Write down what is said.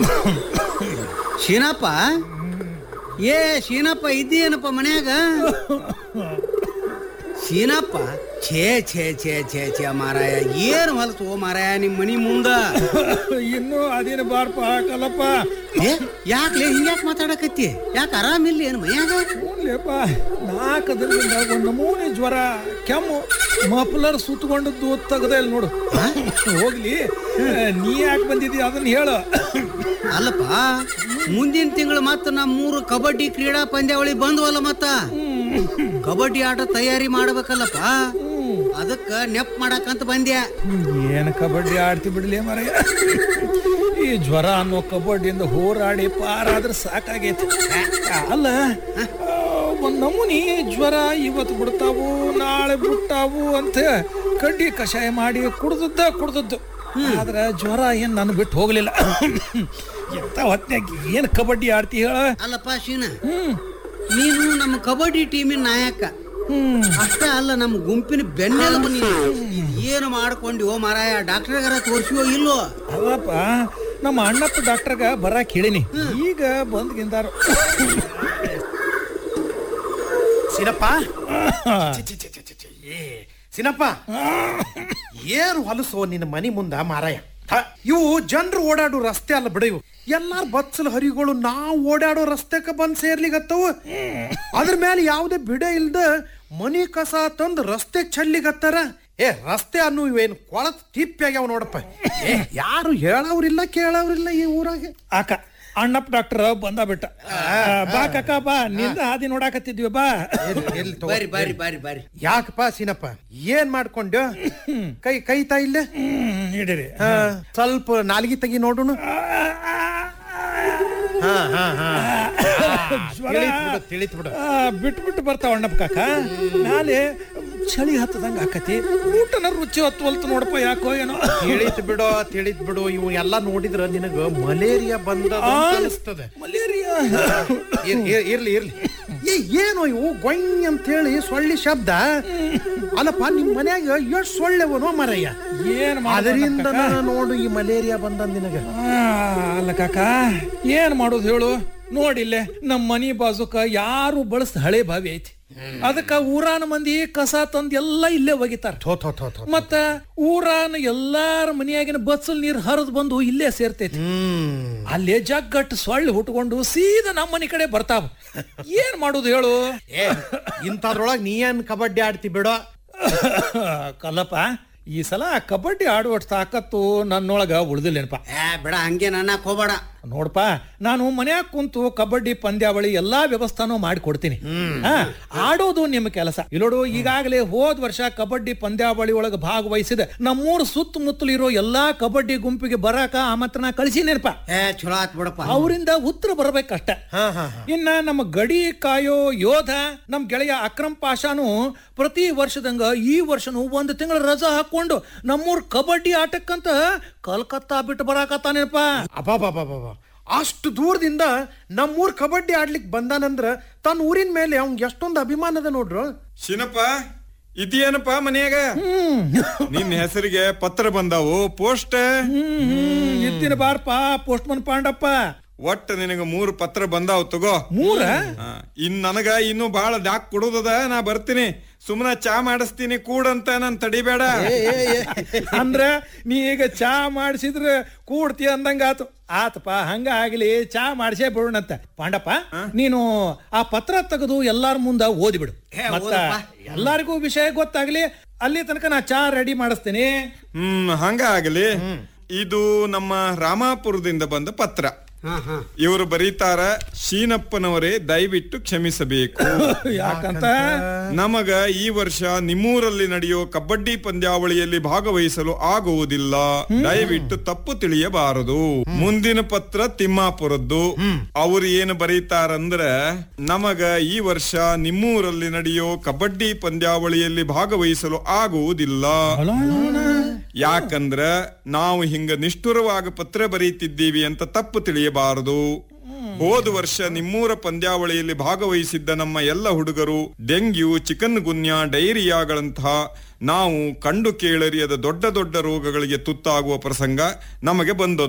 ಶೀನಪ್ಪ ಏ ಶೀನಪ್ಪ ಇದ್ದೀನಪ್ಪ ಮನ್ಯಾಗ ಶೀನಪ್ಪ ಛೇ ಛೇ ಛೇ ಛೇ ಛೇ ಮಾರಾಯ ಏನು ಹೊಲಸು ಮಾರಾಯ ನಿಮ್ಮ ಮನಿ ಮುಂದ ಇನ್ನು ಅದೇನು ಬಾರ್ಪ ಕಲ್ಲಪ್ಪ ಏ ಯಾಕ್ಲೆ ಹಿಂಗ್ಯಾಕ್ ಮಾತಾಡಕತ್ತಿ ಯಾಕೆ ಆರಾಮಿಲ್ಲ ಏನು ಮನ್ಯಾಗ ನೋಡ್ಲಿಯಪ್ಪ ನಾಲ್ಕು ದಿನದಿಂದ ಒಂದು ನಮೂನಿ ಜ್ವರ ಕೆಮ್ಮು ಮಫ್ಲರ್ ಸುತ್ತಕೊಂಡದ್ದು ತೆಗ್ದ ಇಲ್ಲಿ ನೋಡು ಹೋಗ್ಲಿ ನೀ ಯಾಕೆ ಬಂದಿದ್ದೀ ಅದನ್ನ ಹೇಳು ಅಲ್ಲಪ್ಪ ಮುಂದಿನ ತಿಂಗಳು ಮತ್ತೆ ನಮ್ಮ ಮೂರು ಕಬಡ್ಡಿ ಕ್ರೀಡಾ ಪಂದ್ಯಾವಳಿ ಬಂದ್ವಲ್ಲ ಮತ್ತ ಕಬಡ್ಡಿ ಆಟ ತಯಾರಿ ಮಾಡ್ಬೇಕಲ್ಲಪ್ಪ ಅದಕ್ಕ ನೆಪ್ ಮಾಡಕಂತ ಬಂದ್ಯಾ ಏನು ಕಬಡ್ಡಿ ಆಡ್ತಿ ಬಿಡ್ಲಿ ಮರ ಈ ಜ್ವರ ಅನ್ನೋ ಕಬಡ್ಡಿಯಿಂದ ಹೋರಾಡಿ ಪಾರಾದ್ರೆ ಸಾಕಾಗೈತಿ ಅಲ್ಲ ಒಂದು ನಮೂನಿ ಜ್ವರ ಇವತ್ತು ಬಿಡ್ತಾವು ನಾಳೆ ಬಿಡ್ತಾವು ಅಂತ ಕಡ್ಡಿ ಕಷಾಯ ಮಾಡಿ ಕುಡ್ದದ್ದ ಕುಡ್ದದ್ದು ಆದ್ರೆ ಜ್ವರ ಏನು ನಾನು ಬಿಟ್ಟು ಹೋಗ್ಲಿಲ್ಲ ಎಂತ ಹೊತ್ನ್ಯಾಗ ಏನು ಕಬಡ್ಡಿ ಆಡ್ತಿ ಹೇಳ ಅಲ್ಲಪ್ಪ ಶೀನ ಹ್ಮ್ ನೀನು ನಮ್ಮ ಕಬಡ್ಡಿ ಟೀಮಿನ ನಾಯಕ ಅಷ್ಟೇ ಅಲ್ಲ ನಮ್ಮ ಗುಂಪಿನ ಬೆನ್ನೆಲುಬು ನೀನು ಏನು ಮಾಡ್ಕೊಂಡಿ ಓ ಮಾರಾಯ ಡಾಕ್ಟರ್ಗಾರ ತೋರಿಸುವೋ ಇಲ್ಲೋ ಅಲ್ಲಪ್ಪ ನಮ್ಮ ಅಣ್ಣಪ್ಪ ಡಾಕ್ಟರ್ಗ ಬರಾಕ್ ಹೇಳಿನಿ ಈಗ ಬಂದ್ಗಿಂದಾರ ಸಿನಪ್ಪ ಛಿ, ಛಿ, ಛಿ, ಛಿ, ಛಿ, ಛಿ. ಏ ಸಿನಪ್ಪ ಏನು ಹೊಲಸು ನಿನ್ನ ಮನಿ ಮುಂದ ಮಾರಾಯ ಥ, ಇವು ಜನರು ಓಡಾಡೋ ರಸ್ತೆ ಅಲ್ಲ ಬಿಡ ಇವು ಎಲ್ಲಾರ ಬಚ್ಚಲ ಹರಿಗಳು ನಾವು ಓಡಾಡೋ ರಸ್ತೆಕ ಬಂದ್ ಸೇರ್ಲಿಗತ್ತವು ಅದ್ರ ಮೇಲೆ ಯಾವುದೇ ಬಿಡ ಇಲ್ದ ಮನಿ ಕಸ ತಂದು ರಸ್ತೆ ಚಲ್ಲಿಗತ್ತಾರ ಏ ರಸ್ತೆ ಅನ್ನೋ ಇವೇನು ಕೊಳತ್ ತಿಪ್ಪಿ ಆಗ್ಯಾವ ನೋಡಪ್ಪ ಏ ಯಾರು ಹೇಳವ್ರಿಲ್ಲ ಕೇಳವ್ರಿಲ್ಲ ಈ ಊರಾಗೆ ಆಕ ಅಣ್ಣಪ್ಪ ಡಾಕ್ಟರ್ ಬಂದ ಬಿಟ್ಟ ಬಾ ಕಕ್ಕ ಬಾ ನಿಂದ ಹಾದಿ ನೋಡಾಕತ್ತಿದ್ವಿ ಬಾ ಎಲ್ಲಿ ತಗೋ. ಬಾರಿ ಬಾರಿ ಬಾರಿ ಬಾರಿ ಯಾಕಪ್ಪ ಸಿನಪ್ಪ ಏನ್ ಮಾಡ್ಕೊಂಡ್ಯ ಕೈ ಕೈತಾ ಇಲ್ಲ ಹ್ಮ್, ಹಿಡೀರಿ ಹಾ, ಸ್ವಲ್ಪ ನಾಲ್ಗಿ ತೆಗಿ ನೋಡೋಣ ಹಾ ಹಾ ಹಾ ಜ್ವರ ತಿಳಿತ್ ಬಿಡು ತಿಳಿತ್ ಬಿಡು ಆ, ಬಿಟ್ಟು ಬಿಟ್ಟು ಬರ್ತಾವ ಅಣ್ಣಪ್ಪ ಕಾಕ ನಾಳೆ ಚಳಿ ಹತ್ತದಂಗ ಆಕತಿ ಊಟನ ರುಚಿ ಹತ್ತುವಲ್ತು ನೋಡಪ್ಪ ಯಾಕೋ ಏನೋ ತಿಳಿತ್ ಬಿಡು ತಿಳಿತ್ ಬಿಡು ಇವು ಎಲ್ಲಾ ನೋಡಿದ್ರ ನಿನಗ ಮಲೇರಿಯಾ ಬಂದ ಅನಿಸ್ತದೆ ಮಲೇರಿಯಾ ಇರ್- ಇರ್- ಇರ್ಲಿ ಇರ್ಲಿ ಏ ಏನು ಇವು ಗೊಯ್ ಅಂತ ಹೇಳಿ ಸೊಳ್ಳಿ ಶಬ್ದ ಅಲ್ಲಪ್ಪ ನಿಮ್ ಮನ್ಯಾಗ ಎಷ್ಟ್ ಸೊಳ್ಳೆವನೋ ಮರಯ್ಯ ಏನ್ ಅದರಿಂದ ಮಾಡೋದು ನೋಡು ಈ ಮಲೇರಿಯಾ ಬಂದ ನಿನಗ ಆ, ಅಲ್ಲ ಕಾಕ ಏನ್ ಮಾಡೋದು ಹೇಳು ನೋಡಿಲ್ಲೇ ನಮ್ಮ ಮನಿ ಬಾಜುಕ ಯಾರು ಬಳಸ್ದ ಹಳೆ ಬಾವಿ ಐತಿ ಅದಕ್ಕ ಊರಾನ ಮಂದಿ ಕಸ ತಂದ್ ಎಲ್ಲ ಇಲ್ಲೇ ಒಗಿತಾರ ಥೋ ಥೋ ಥೋ ಥೋ ಮತ್ತ ಊರಾನ ಎಲ್ಲಾರ ಮನಿಯಾಗಿನ ಬಚ್ಚಲ್ ನೀರ್ ಹರಿದ್ ಬಂದು ಇಲ್ಲೇ ಸೇರ್ತೈತಿ ಹ್ಮ್ ಅಲ್ಲೇ ಜಗ್ಗಟ್ಟು ಸೊಳ್ಳೆ ಹುಟ್ಕೊಂಡು ಸೀದಾ ನಮ್ಮ ಮನಿ ಕಡೆ ಬರ್ತಾವ ಏನ್ ಮಾಡೋದು ಹೇಳು ಏ ಇಂಥದ್ರೊಳಗ್ ನೀ ಏನ್ ಕಬಡ್ಡಿ ಆಡ್ತಿ ಬಿಡೋ ಕಲ್ಲಪ್ಪ ಈ ಸಲ ಕಬಡ್ಡಿ ಆಡುವಷ್ಟು ತಾಕತ್ತು ನನ್ನೊಳಗ ಉಳ್ದಿಲ್ಲೇನಪ್ಪ ಏ ಬಿಡ ಹಂಗೆ ನನ್ನಕ್ ಹೋಗ್ಬೇಡ ನೋಡಪ್ಪ ನಾನು ಮನ್ಯಾಗ ಕುಂತು ಕಬಡ್ಡಿ ಪಂದ್ಯಾವಳಿ ಎಲ್ಲಾ ವ್ಯವಸ್ಥಾನೂ ಮಾಡಿ ಕೊಡ್ತೀನಿ ಹಾ, ಆಡೋದು ನಿಮ್ಮ ಕೆಲಸ ಇಲ್ಲೋಡು ಈಗಾಗಲೇ ಹೋದ್ ವರ್ಷ ಕಬಡ್ಡಿ ಪಂದ್ಯಾವಳಿ ಒಳಗೆ ಭಾಗವಹಿಸಿದ ನಮ್ಮೂರ್ ಸುತ್ತಮುತ್ತಲು ಇರೋ ಎಲ್ಲಾ ಕಬಡ್ಡಿ ಗುಂಪಿಗೆ ಬರಾಕ ಆಮಂತ್ರಣ ಕಳಿಸಿನೇನಪ್ಪ ಏ ಚಲೋ ಆತ್ ಬಿಡಪ್ಪ ಅವರಿಂದ ಉತ್ತರ ಬರಬೇಕಷ್ಟ ಹಾ ಹಾ ಇನ್ನ ನಮ್ಮ ಗಡಿ ಕಾಯೋ ಯೋಧ ನಮ್ ಗೆಳೆಯ ಅಕ್ರಮ್ ಪಾಷಾನು ಪ್ರತಿ ವರ್ಷದಂಗ ಈ ವರ್ಷನು ಒಂದು ತಿಂಗಳ ರಜಾ ಹಾಕೊಂಡು ನಮ್ಮೂರ್ ಕಬಡ್ಡಿ ಆಟಕ್ಕಂತ ಕಲ್ಕತ್ತಾ ಬಿಟ್ಟು ಬರಾಕತ್ತಾನೇನಪ್ಪ ಅಬಾಬಾಬಾಬಾ ಅಷ್ಟು ದೂರದಿಂದ ನಮ್ಮೂರ್ ಕಬಡ್ಡಿ ಆಡ್ಲಿಕ್ ಬಂದಾನಂದ್ರ ತನ್ನ ಊರಿನ ಮೇಲೆ ಅವ್ನ್ ಎಷ್ಟೊಂದು ಅಭಿಮಾನದ ನೋಡ್ರು ಶಿನಪ್ಪ ಇದೇನಪ್ಪ ಮನ್ಯಾಗ ನಿನ್ನ ಹೆಸರಿಗೆ ಪತ್ರ ಬಂದಾವು ಪೋಸ್ಟ್ ಹ್ಮ್ ಇದ್ದಿನ ಬಾರ್ಪ ಪೋಸ್ಟ್ಮನ್ ಪಾಂಡಪ್ಪ ಒಟ್ಟ ನಿನಗ ಮೂರು ಪತ್ರ ಬಂದಾವ್ ತಗೋ ಮೂರ ಆ, ಇನ್ ನನಗ ಇನ್ನು ಬಹಳ ಡಾಕ್ ಕೊಡುದದ ನಾ ಬರ್ತೀನಿ ಸುಮ್ಮನ ಚಾ ಮಾಡಿಸ್ತೀನಿ ಕೂಡಂತ ನಾನ್ ತಡಿಬೇಡ ಅಂದ್ರ ನೀ ಈಗ ಚಾ ಮಾಡಿಸಿದ್ರ ಕೂಡ್ತಿ ಅಂದಂಗ ಆತು ಆತಪ್ಪ ಹಂಗ ಆಗ್ಲಿ ಚಾ ಮಾಡಿಸೇ ಬಿಡೋಣಂತ ಪಾಂಡಪ್ಪ ನೀನು ಆ ಪತ್ರ ತೆಗೆದು ಎಲ್ಲಾರ ಮುಂದ ಓದಿಬಿಡು ಹೇ, ಮತ್ತ ಓದಪ್ಪ. ಎಲ್ಲಾರಿಗೂ ವಿಷಯ ಗೊತ್ತಾಗ್ಲಿ ಅಲ್ಲಿ ತನಕ ನಾ ಚಾ ರೆಡಿ ಮಾಡಿಸ್ತೀನಿ ಹ್ಮ್ ಹಂಗ ಆಗಲಿ ಇದು ನಮ್ಮ ರಾಮಾಪುರದಿಂದ ಬಂದ ಪತ್ರ ಹಾ ಹಾ ಇವರು ಬರೀತಾರ ಶೀನಪ್ಪನವರೇ ದಯವಿಟ್ಟು ಕ್ಷಮಿಸಬೇಕು ಯಾಕಂತ ನಮಗ ಈ ವರ್ಷ ನಿಮ್ಮೂರಲ್ಲಿ ನಡೆಯೋ ಕಬಡ್ಡಿ ಪಂದ್ಯಾವಳಿಯಲ್ಲಿ ಭಾಗವಹಿಸಲು ಆಗುವುದಿಲ್ಲ ದಯವಿಟ್ಟು ತಪ್ಪು ತಿಳಿಯಬಾರದು ಮುಂದಿನ ಪತ್ರ ತಿಮ್ಮಾಪುರದ್ದು ಅವ್ರು ಏನು ಬರೀತಾರಂದ್ರ ನಮಗ ಈ ವರ್ಷ ನಿಮ್ಮೂರಲ್ಲಿ ನಡೆಯೋ ಕಬಡ್ಡಿ ಪಂದ್ಯಾವಳಿಯಲ್ಲಿ ಭಾಗವಹಿಸಲು ಆಗುವುದಿಲ್ಲ ಯಾಕಂದ್ರ ನಾವು ಹಿಂಗ ನಿಷ್ಠುರವಾಗಿ ಪತ್ರ ಬರೀತಿದ್ದೀವಿ ಅಂತ ತಪ್ಪು ತಿಳಿಯಬಾರದು ಹೋದ ವರ್ಷ ನಿಮ್ಮೂರ ಪಂದ್ಯಾವಳಿಯಲ್ಲಿ ಭಾಗವಹಿಸಿದ್ದ ನಮ್ಮ ಎಲ್ಲ ಹುಡುಗರು ಡೆಂಗ್ಯೂ ಚಿಕನ್ ಗುನ್ಯಾ ಡೈರಿಯಾಗಳಂತಹ ನಾವು ಕಂಡು ಕೇಳರಿಯದ ದೊಡ್ಡ ದೊಡ್ಡ ರೋಗಗಳಿಗೆ ತುತ್ತಾಗುವ ಪ್ರಸಂಗ ನಮಗೆ ಬಂದದ್ದು